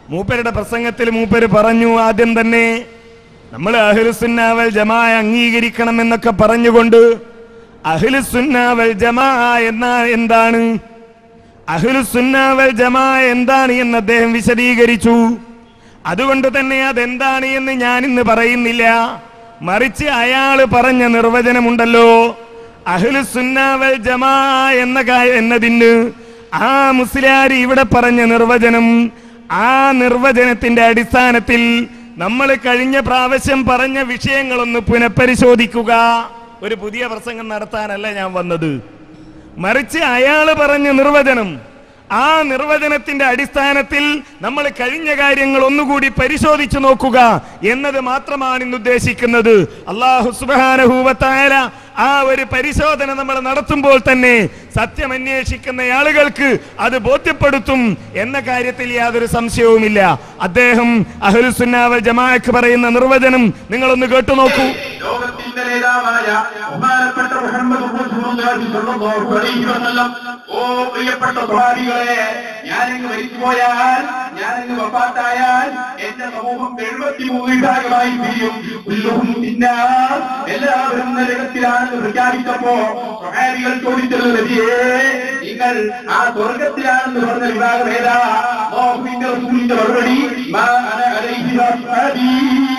മൂപ്പരുടെ പ്രസംഗത്തിൽ മൂപ്പര് പറഞ്ഞു ആദ്യം തന്നെ നമ്മൾ അഹ്ലുസുന്നാവൽ ജമാ അംഗീകരിക്കണം എന്നൊക്കെ പറഞ്ഞുകൊണ്ട് അഹ്ലുസുന്നാവൽ ജമാ എന്ന എന്താണ് അഹ്ലുസുന്നാവൽ ജമാ എന്താണ് എന്ന് അദ്ദേഹം വിശദീകരിച്ചു അതുകൊണ്ട് തന്നെ അതെന്താണ് എന്ന് ഞാൻ ഇന്ന് പറയുന്നില്ല മറിച്ച് അയാൾ പറഞ്ഞ നിർവചനമുണ്ടല്ലോ അഹ്ലുസുന്നാവൽ ജമാ എന്ന കാ- എന്നതിന് ആ മുസ്ലിയാർ ഇവിടെ പറഞ്ഞ നിർവചനം ആ നിർവചനത്തിന്റെ അടിസ്ഥാനത്തിൽ നമ്മൾ കഴിഞ്ഞ പ്രാവശ്യം പറഞ്ഞ വിഷയങ്ങളൊന്ന് പുനഃപരിശോധിക്കുക ഒരു പുതിയ പ്രസംഗം നടത്താനല്ല ഞാൻ വന്നത് മറിച്ച് അയാൾ പറഞ്ഞ നിർവചനം ആ നിർവചനത്തിന്റെ അടിസ്ഥാനത്തിൽ നമ്മൾ കഴിഞ്ഞ കാര്യങ്ങൾ ഒന്നുകൂടി പരിശോധിച്ചു നോക്കുക എന്നത് മാത്രമാണ് ഇന്ന് ഉദ്ദേശിക്കുന്നത് അള്ളാഹു സുബാനഹൂവത്തായ ആ ഒരു പരിശോധന നമ്മൾ നടത്തുമ്പോൾ തന്നെ സത്യം അന്വേഷിക്കുന്ന ആളുകൾക്ക് അത് ബോധ്യപ്പെടുത്തും എന്ന കാര്യത്തിൽ യാതൊരു സംശയവുമില്ല അദ്ദേഹം അഹുലുസുന്നാവൽ ജമാഅക്ക് പറയുന്ന നിർവചനം നിങ്ങളൊന്ന് കേട്ടു നോക്കൂ ലോകത്തിന്റെ നേതാവായ ബഹുമാനപ്പെട്ട മുഹമ്മദ് റസൂലുള്ളാഹി സ്വല്ലല്ലാഹു അലൈഹി വസല്ലം ഓ പ്രിയപ്പെട്ട സ്വഹാബികളെ ഞാനങ്ങ് മരിച്ചുപോയാൽ ഞാനങ്ങ് വഫാത്തായാൽ എന്റെ സമൂഹം എഴുപത്തിമൂന്ന് വിഭാഗമായി പിരിയും കുല്ലുഹും ഫിന്നാർ. എല്ലാവരും നരകത്തിലാണെന്ന് പ്രഖ്യാപിച്ചപ്പോ സ്വഹാബികൾ ചോദിച്ചത് നബിയേ നിങ്ങൾ ആ സ്വർഗത്തിലാണെന്ന് പറഞ്ഞ വിഭാഗം ഏതാ അല്ലാഹുവിന്റെ റസൂലിന്റെ മറുപടി മാ അന അലൈഹി വസ്ഹബീ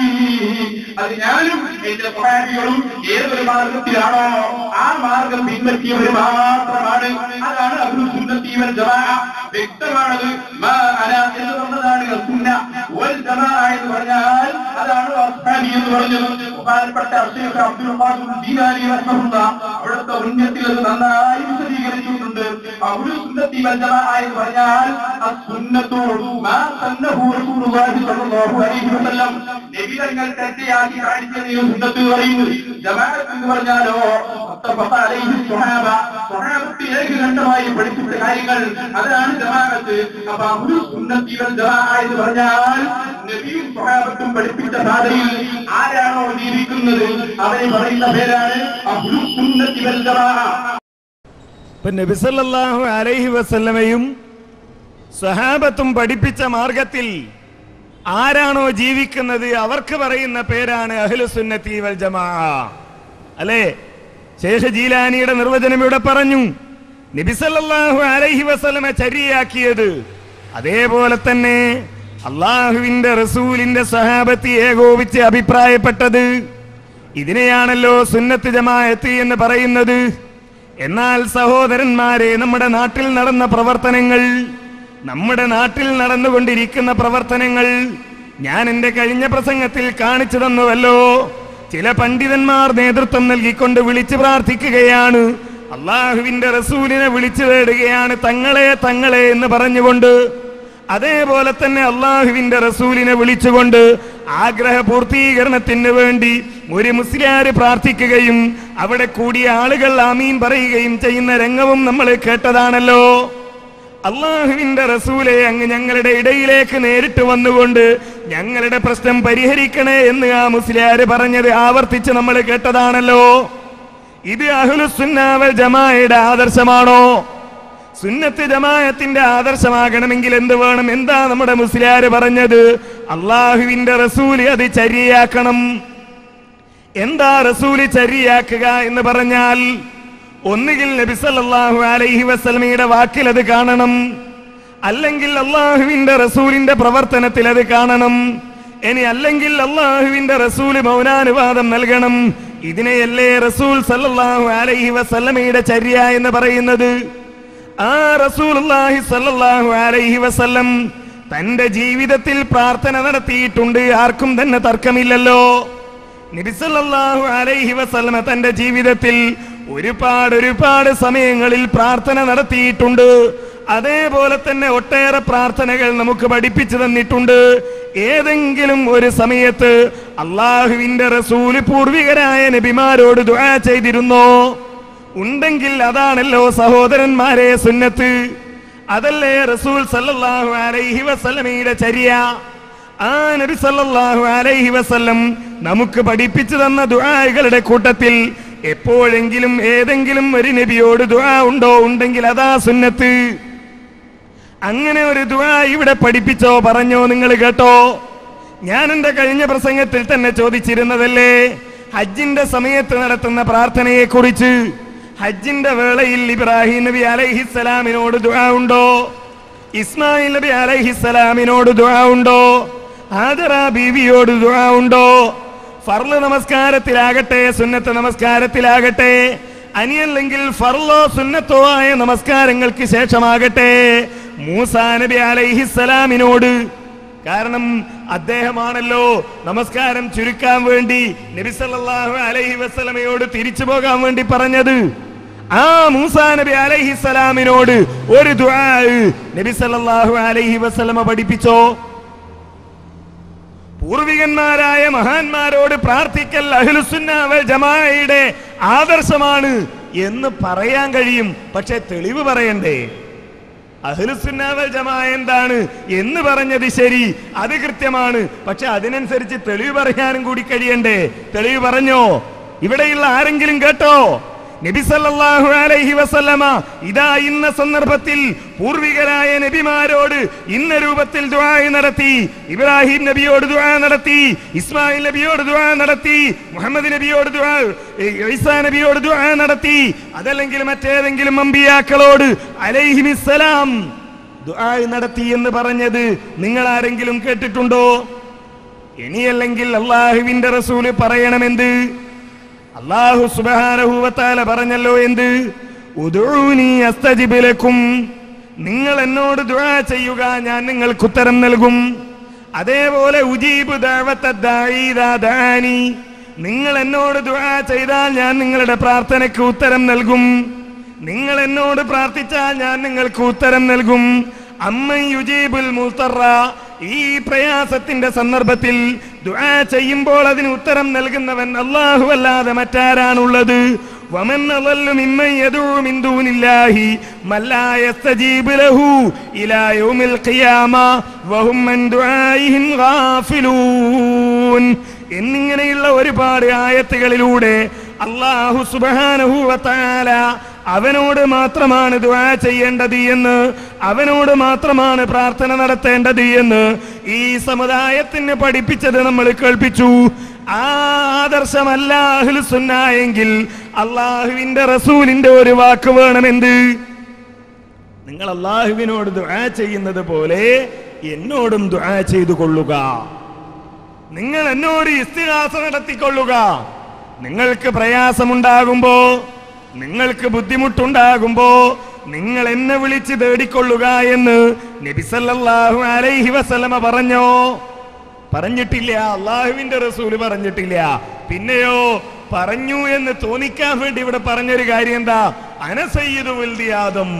അത് ഞാനും എന്റെ സ്വഹാബികളും ഏതൊരു മാർഗത്തിലാണോ ആ മാർഗം പിൻപറ്റിയവർ മാത്രമാണ് അതാണ് അബ്ദുൽ സുന്നത്തി വൽ ജമാഅ വ്യക്തമാണത് മാ അന എന്ന് പറഞ്ഞതാണ് സുന്ന വൽ ജമാഅ എന്ന് പറഞ്ഞാൽ അതാണ് അസ്ഹാബി എന്ന് പറഞ്ഞത് ബഹുമാനപ്പെട്ട അഷേഖ് അബ്ദുൽ ഖാദിർ ദീനാനി റഹ്മഹുല്ലാ അവിടുത്തെ ഉന്നത്തിൽ അത് നന്നായി വിശദീകരിച്ചിട്ടുണ്ട് അബ്ദുൽ സുന്നത്തി വൽ ജമാഅ എന്ന് പറഞ്ഞാൽ അസ്സുന്നത്തു മാ സന്നഹു റസൂലുള്ളാഹി സ്വല്ലല്ലാഹു അലൈഹി വസല്ലം നബി തങ്ങൾ തെറ്റയാക്കി കാണിച്ചതിന് സുന്നത്ത് പറയുന്നത് ജമാഅത്ത് എന്ന് പറഞ്ഞാലോ മുത്തഫഖ അലൈഹി സ്വഹാബ സ്വഹാബത്ത് ഏകകണ്ഠമായി പഠിപ്പിച്ച കാര്യങ്ങൾ അതാണ് ജമാഅത്ത് അപ്പൊ അഹ്ലു സുന്നത്തി വൽ ജമാഅ എന്ന് പറഞ്ഞാൽ നബിയും സ്വഹാബത്തും പഠിപ്പിച്ച പാതയിൽ ആരാണോ ജീവിക്കുന്നത് അവരെ പറയുന്ന പേരാണ് അഹ്ലു സുന്നത്തി വൽ ജമാഅ ഇപ്പൊ നബിസല്ലാഹു അലൈഹി വസല്ലമയും സഹാബത്തും പഠിപ്പിച്ച മാർഗത്തിൽ ആരാണോ ജീവിക്കുന്നത് അവർക്ക് പറയുന്ന പേരാണ് അഹ്ലുസുന്നത്തി വൽ ജമാ അല്ലേ ശേഷ ജീലാനിയുടെ നിർവചനം ഇവിടെ പറഞ്ഞു നബിസല്ലാഹു അലൈഹി വസല്ലമ ചരിയാക്കിയത് അതേപോലെ തന്നെ അള്ളാഹുവിന്റെ റസൂലിന്റെ സഹാബത്തി ഏകോപിച്ച് അഭിപ്രായപ്പെട്ടത് ഇതിനെയാണല്ലോ സുന്നത്ത് ജമാഅത്ത് എന്ന് പറയുന്നത് എന്നാൽ സഹോദരന്മാരെ നമ്മുടെ നാട്ടിൽ നടന്ന പ്രവർത്തനങ്ങൾ നമ്മുടെ നാട്ടിൽ നടന്നുകൊണ്ടിരിക്കുന്ന പ്രവർത്തനങ്ങൾ ഞാൻ എന്റെ കഴിഞ്ഞ പ്രസംഗത്തിൽ കാണിച്ചു തന്നുവല്ലോ ചില പണ്ഡിതന്മാർ നേതൃത്വം നൽകിക്കൊണ്ട് വിളിച്ചു പ്രാർത്ഥിക്കുകയാണ് അള്ളാഹുവിന്റെ റസൂലിനെ വിളിച്ചു തേടുകയാണ് തങ്ങളെ തങ്ങളെ എന്ന് പറഞ്ഞുകൊണ്ട് അതേപോലെ തന്നെ അള്ളാഹുവിന്റെ റസൂലിനെ വിളിച്ചുകൊണ്ട് ആഗ്രഹ പൂർത്തീകരണത്തിന് വേണ്ടി ഒരു മുസ്ലിയാര് പ്രാർത്ഥിക്കുകയും അവിടെ കൂടിയ ആളുകൾ ആമീൻ പറയുകയും ചെയ്യുന്ന രംഗവും നമ്മൾ കേട്ടതാണല്ലോ അള്ളാഹുവിന്റെ റസൂലെ അങ്ങ് ഞങ്ങളുടെ ഇടയിലേക്ക് നേരിട്ട് വന്നുകൊണ്ട് ഞങ്ങളുടെ പ്രശ്നം പരിഹരിക്കണേ എന്ന് ആ മുസ്ലിയാര് പറഞ്ഞത് ആവർത്തിച്ച് നമ്മൾ കേട്ടതാണല്ലോ ഇത് അഹ്ലുസുന്നാവൽ ജമാഅയുടെ ആദർശമാണോ സുന്നത്ത് ജമാഅത്തിന്റെ ആദർശമാകണമെങ്കിൽ എന്ത് വേണം എന്താ നമ്മുടെ മുസ്ലിയാര് പറഞ്ഞത് അള്ളാഹുവിന്റെ റസൂല് അത് ചരിയാക്കണം എന്താ റസൂല് ചരിയാക്കുക എന്ന് പറഞ്ഞാൽ ഒന്നുകിൽ നബി സല്ലല്ലാഹു അലൈഹി വസല്ലമയുടെ വാക്കിൽ അത് കാണണം അല്ലെങ്കിൽ അള്ളാഹുവിന്റെ റസൂലിന്റെ പ്രവർത്തനത്തിൽ അത് കാണണം ഇനി അല്ലെങ്കിൽ അള്ളാഹുവിന്റെ റസൂല് മൗനാനുവാദം നൽകണം ഇതിനെയല്ലേ റസൂൽ സല്ലല്ലാഹു അലൈഹി വസല്ലമയുടെ ചര്യ എന്ന് പറയുന്നത് ആ റസൂലുള്ളാഹി സല്ലല്ലാഹു അലൈഹി വസല്ലം തന്റെ ജീവിതത്തിൽ പ്രാർത്ഥന നടത്തിയിട്ടുണ്ട് ആർക്കും തന്നെ തർക്കമില്ലല്ലോ നബിസല്ലാഹു അലൈഹി വസല്ലമ തന്റെ ജീവിതത്തിൽ ഒരുപാട് ഒരുപാട് സമയങ്ങളിൽ പ്രാർത്ഥന നടത്തിയിട്ടുണ്ട് അതേപോലെ തന്നെ ഒട്ടേറെ പ്രാർത്ഥനകൾ നമുക്ക് പഠിപ്പിച്ചു തന്നിട്ടുണ്ട് ഏതെങ്കിലും ഒരു സമയത്ത് അള്ളാഹുവിന്റെ റസൂല് പൂർവികരായ നബിമാരോട് ദുആ ചെയ്തിരുന്നോ ഉണ്ടെങ്കിൽ അതാണല്ലോ സഹോദരന്മാരെ സുന്നത്ത് അതല്ലേ റസൂൽ സല്ലല്ലാഹു അലൈഹി വസല്ലമയുടെ ചര്യ ആ നബി സല്ലല്ലാഹു അലൈഹി വസല്ലം നമുക്ക് പഠിപ്പിച്ചു തന്ന ദുആകളുടെ കൂട്ടത്തിൽ എപ്പോഴെങ്കിലും ഏതെങ്കിലും ഒരു നബിയോട് ദുആ ഉണ്ടോ ഉണ്ടെങ്കിൽ അതാ സുന്നത്ത് അങ്ങനെ ഒരു ദുആ ഇവിടെ പഠിപ്പിച്ചോ പറഞ്ഞോ നിങ്ങൾ കേട്ടോ ഞാൻ എന്റെ കഴിഞ്ഞ പ്രസംഗത്തിൽ തന്നെ ചോദിച്ചിരുന്നതല്ലേ ഹജ്ജിന്റെ സമയത്ത് നടത്തുന്ന പ്രാർത്ഥനയെ കുറിച്ച് ഹജ്ജിന്റെ വേളയിൽ ഇബ്രാഹിം നബി അലൈഹിസ്സലാമിനോട് ദുആ ഉണ്ടോ ഇസ്മായിൽ നബി അലൈഹിസ്സലാമിനോട് ദുആ ഉണ്ടോ ആദറ ബീവിയോട് ദുആ ഉണ്ടോ ഫർള് നമസ്കാരത്തിലാകട്ടെ സുന്നത്ത് നമസ്കാരത്തിലാകട്ടെ അനിയല്ലെങ്കിൽ ഫർളോ സുന്നത്തോ ആയ നമസ്കാരങ്ങൾക്ക് ശേഷമാകട്ടെ മൂസാ നബി അലൈഹിസ്സലാമിനോട് കാരണം അദ്ദേഹമാണല്ലോ നമസ്കാരം ചുരുക്കാൻ വേണ്ടി നബി സല്ലല്ലാഹു അലൈഹി വസല്ലമയോട് തിരിച്ചു പോകാൻ വേണ്ടി പറഞ്ഞത് ആ മൂസാ നബി അലൈഹിസ്സലാമിനോട് ഒരു ദുആ നബി സല്ലല്ലാഹു അലൈഹി വസല്ലമ പഠിപ്പിച്ചോ പൂർവികന്മാരായ മഹാന്മാരോട് പ്രാർത്ഥിക്കൽ അഹ്ലുസുന്ന വൽ ജമാഅയുടെ ആദർശമാണ് എന്ന് പറയാൻ കഴിയും പക്ഷെ തെളിവ് പറയണ്ടേ അഹ്ലുസുന്ന വൽ ജമാഅ എന്താണ് എന്ന് പറഞ്ഞത് ശരി അത് കൃത്യമാണ് പക്ഷെ അതിനനുസരിച്ച് തെളിവ് പറയാനും കൂടി കഴിയണ്ടേ തെളിവ് പറഞ്ഞോ ഇവിടെയുള്ള ആരെങ്കിലും കേട്ടോ നബി സല്ലല്ലാഹു അലൈഹി വസല്ലമ ഇതാ ഇന്ന സന്ദർഭത്തിൽ പൂർവികരായ നബിമാരോട് ഇന്ന രൂപത്തിൽ ദുആ നടത്തി ഇബ്രാഹിം നബിയോട് ദുആ നടത്തി ഇസ്മായിൽ നബിയോട് ദുആ നടത്തി മുഹമ്മദ് നബിയോട് ദുആ ഈസാ നബിയോട് ദുആ നടത്തി അതല്ലെങ്കിൽ മറ്റേതെങ്കിലും അമ്പിയാക്കളോട് അലൈഹിമിസ്സലാം ദുആ നടത്തി എന്ന് പറഞ്ഞത് നിങ്ങൾ ആരെങ്കിലും കേട്ടിട്ടുണ്ടോ ഇനിയല്ലെങ്കിൽ അള്ളാഹുവിന്റെ റസൂല് പറയണമെന്ത് അള്ളാഹു സുബാനഹൂവത്താല പറഞ്ഞല്ലോ എന്ത് ഉദൂനി അസ്തജിബ് ലക്കും നിങ്ങൾ എന്നോട് ദുആ ചെയ്യുക ഞാൻ നിങ്ങൾക്ക് ഉത്തരം നൽകും അതേപോലെ ഉജീബ് ദഅവത്ത ദാഇ ഇദാ ദഅാനി നിങ്ങൾ എന്നോട് ദുആ ചെയ്താൽ ഞാൻ നിങ്ങളുടെ പ്രാർത്ഥനയ്ക്ക് ഉത്തരം നൽകും നിങ്ങൾ എന്നോട് പ്രാർത്ഥിച്ചാൽ ഞാൻ നിങ്ങൾക്ക് ഉത്തരം നൽകും അമ്മ യുജീബുൽ മുത്തറ ഈ പ്രയാസത്തിന്റെ സന്ദർഭത്തിൽ ദുആ ചെയ്യുമ്പോൾ അതിന് ഉത്തരം നൽകുന്നവൻ അല്ലാഹു അല്ലാതെ മറ്റാരാണുള്ളത് വമൻ അളല്ലു മിമ്മൻ യദഉ മിൻ ദൂനില്ലാഹി മല്ലാ യസ്തജീബു ലഹു ഇലാ യൗമിൽ ഖിയാമ വഹും മൻ ദുആഇഹിം ഗാഫിലൂൻ എന്നിങ്ങനെയുള്ള ഒരുപാട് ആയത്തുകളിലൂടെ അള്ളാഹു സുബ്ഹാനഹു വ തആല അവനോട് മാത്രമാണ് ദുആ ചെയ്യേണ്ടത് എന്ന് അവനോട് മാത്രമാണ് പ്രാർത്ഥന നടത്തേണ്ടത് എന്ന് ഈ സമുദായത്തിന് പഠിപ്പിച്ചത് നമ്മൾ കേൾപ്പിച്ചു ആ ആദർശമല്ല അഹ്ലുസുന്ന എങ്കിൽ അള്ളാഹുവിന്റെ റസൂലിന്റെ ഒരു വാക്ക് വേണമെന്ത് നിങ്ങൾ അള്ളാഹുവിനോട് ദുആ ചെയ്യുന്നത് പോലെ എന്നോടും ദുആ ചെയ്തു കൊള്ളുക നിങ്ങൾ എന്നോട് ഇസ്തിഹാസ നടത്തിക്കൊള്ളുക നിങ്ങൾക്ക് പ്രയാസമുണ്ടാകുമ്പോ നിങ്ങൾക്ക് ബുദ്ധിമുട്ടുണ്ടാകുമ്പോ നിങ്ങൾ എന്നെ വിളിച്ച് തേടിക്കൊള്ളുക എന്ന് നബിസല്ലാഹു അലൈഹി വസല്ലമ പറഞ്ഞോ പറഞ്ഞിട്ടില്ല അള്ളാഹുവിന്റെ റസൂല് പറഞ്ഞിട്ടില്ല പിന്നെയോ പറഞ്ഞു എന്ന് തോന്നിക്കാൻ വേണ്ടി ഇവിടെ പറഞ്ഞൊരു കാര്യം എന്താ അനസയ്യിദു വൽദി ആദം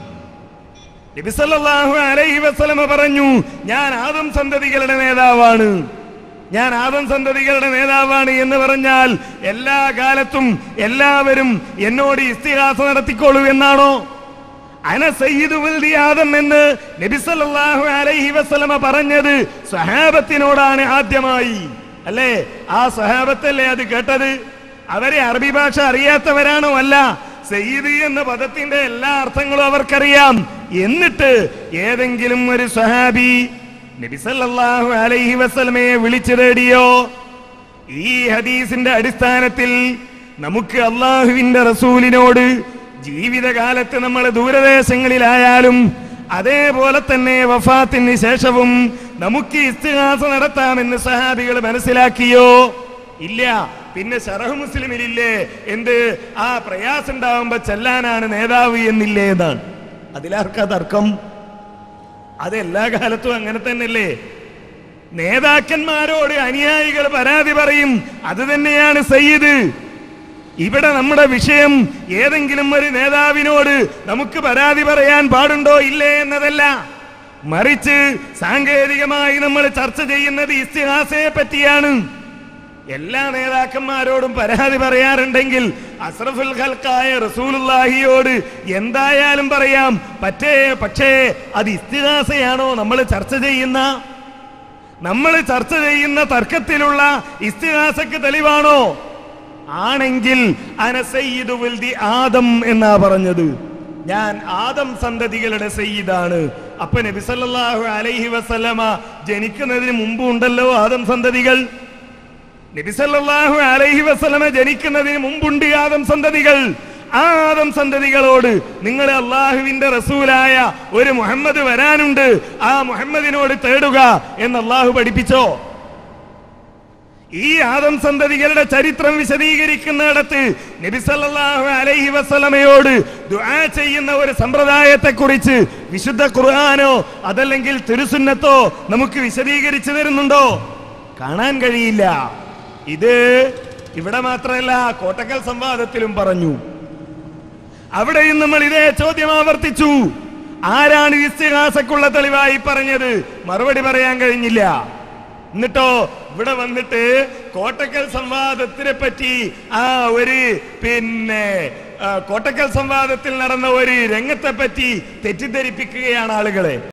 നബിസല്ലാഹു അലൈഹി വസല്ലമ പറഞ്ഞു ഞാൻ ആദം സന്തതികളുടെ നേതാവാണ് ഞാൻ ആദം സന്തതികളുടെ നേതാവാണ് എന്ന് പറഞ്ഞാൽ എല്ലാ കാലത്തും എല്ലാവരും എന്നോട് ഇസ്തിഹാസ നടത്തിക്കോളൂ എന്നാണോ അന സയ്യിദു വൽദി ആദം എന്ന് നബി സല്ലല്ലാഹു അലൈഹി വസല്ലമ പറഞ്ഞത് സഹാബത്തിനോടാണ് ആദ്യമായി അല്ലേ ആ സഹാബത്തല്ലേ അത് കേട്ടത് അവരെ അറബി ഭാഷ അറിയാത്തവരാണോ അല്ല സയ്യിദ് എന്ന പദത്തിന്റെ എല്ലാ അർത്ഥങ്ങളും അവർക്കറിയാം എന്നിട്ട് ഏതെങ്കിലും ഒരു സഹാബി നബി സല്ലല്ലാഹു അലൈഹി വസല്ലമയെ വിളിച്ചു തേടിയോ ഈ ഹദീസിന്റെ അടിസ്ഥാനത്തിൽ നമുക്ക് അള്ളാഹുവിന്റെ റസൂലിനോട് ജീവിതകാലത്ത് നമ്മൾ ദൂരദേശങ്ങളിലായാലും അതേപോലെ തന്നെ വഫാത്തിന് ശേഷവും നമുക്ക് ഇസ്തിഹാസ നടത്താമെന്ന് സഹാബികൾ മനസ്സിലാക്കിയോ ഇല്ല പിന്നെ ഷറഹ് മുസ്ലിമിലില്ലേ എന്ത് ആ പ്രയാസം ഉണ്ടാവുമ്പോ ചെല്ലാനാണ് നേതാവ് എന്നില്ലേ എന്നാണ് അതിലാർക്കാ തർക്കം അത് എല്ലാ കാലത്തും അങ്ങനെ തന്നെയല്ലേ നേതാക്കന്മാരോട് അനുയായികൾ പരാതി പറയും അത് തന്നെയാണ് സയ്യിദ് ഇവിടെ നമ്മുടെ വിഷയം ഏതെങ്കിലും ഒരു നേതാവിനോട് നമുക്ക് പരാതി പറയാൻ പാടുണ്ടോ ഇല്ലേ എന്നതല്ല മറിച്ച് സാങ്കേതികമായി നമ്മൾ ചർച്ച ചെയ്യുന്നത് ഇസ്തിഹാസയെ പറ്റിയാണ് എല്ലാ നേതാക്കന്മാരോടും പരാതി പറയാറുണ്ടെങ്കിൽ അസ്രഫുൽ ഖൽക്കായ റസൂലുള്ളാഹിയോട് എന്തായാലും പറയാം പറ്റേ പക്ഷേ അത് ഇസ്തിഹാസയാണോ നമ്മൾ ചർച്ച ചെയ്യുന്ന നമ്മൾ ചർച്ച ചെയ്യുന്ന തർക്കത്തിലുള്ള ഇസ്തിഹാസക്ക് തെളിവാണോ ആണെങ്കിൽ അന സയ്യിദു വൽദി ആദം എന്നാ പറഞ്ഞത് ഞാൻ ആദം സന്തതികളുടെ സയ്യിദാണ് അപ്പൊ നബി സല്ലല്ലാഹു അലൈഹി വസല്ലമ ജനിക്കുന്നതിന് മുമ്പ് ഉണ്ടല്ലോ ആദം സന്തതികൾ നബി സല്ലല്ലാഹു അലൈഹി വസല്ലമ ജനിക്കുന്നതിന് മുമ്പുണ്ട് ആദം സന്തതികൾ ആ ആദം സന്തതികളോട് നിങ്ങൾ അള്ളാഹുവിന്റെ റസൂലായ ഒരു മുഹമ്മദ് വരാനുണ്ട് ആ മുഹമ്മദിനോട് തേടുക എന്ന് അള്ളാഹു പഠിപ്പിച്ചോ ഈ ആദം സന്തതികളുടെ ചരിത്രം വിശദീകരിക്കുന്നിടത്ത് നബി സല്ലല്ലാഹു അലൈഹി വസല്ലമയോട് ദുആ ചെയ്യുന്ന ഒരു സമ്പ്രദായത്തെ കുറിച്ച് വിശുദ്ധ ഖുർആനോ അതല്ലെങ്കിൽ തിരുസുന്നത്തോ നമുക്ക് വിശദീകരിച്ചു തരുന്നുണ്ടോ കാണാൻ കഴിയില്ല ഇത് ഇവിടെ മാത്രമല്ല കോട്ടക്കൽ സംവാദത്തിലും പറഞ്ഞു അവിടെയും നമ്മൾ ഇതേ ചോദ്യം ആവർത്തിച്ചു ആരാണ് ഇസ്തിഹാസക്കുള്ള തെളിവായി പറഞ്ഞത് മറുപടി പറയാൻ കഴിഞ്ഞില്ല എന്നിട്ടോ ഇവിടെ വന്നിട്ട് കോട്ടക്കൽ സംവാദത്തിനെ പറ്റി ആ ഒരു പിന്നെ ആ, കോട്ടക്കൽ സംവാദത്തിൽ നടന്ന ഒരു രംഗത്തെ പറ്റി തെറ്റിദ്ധരിപ്പിക്കുകയാണ് ആളുകളെ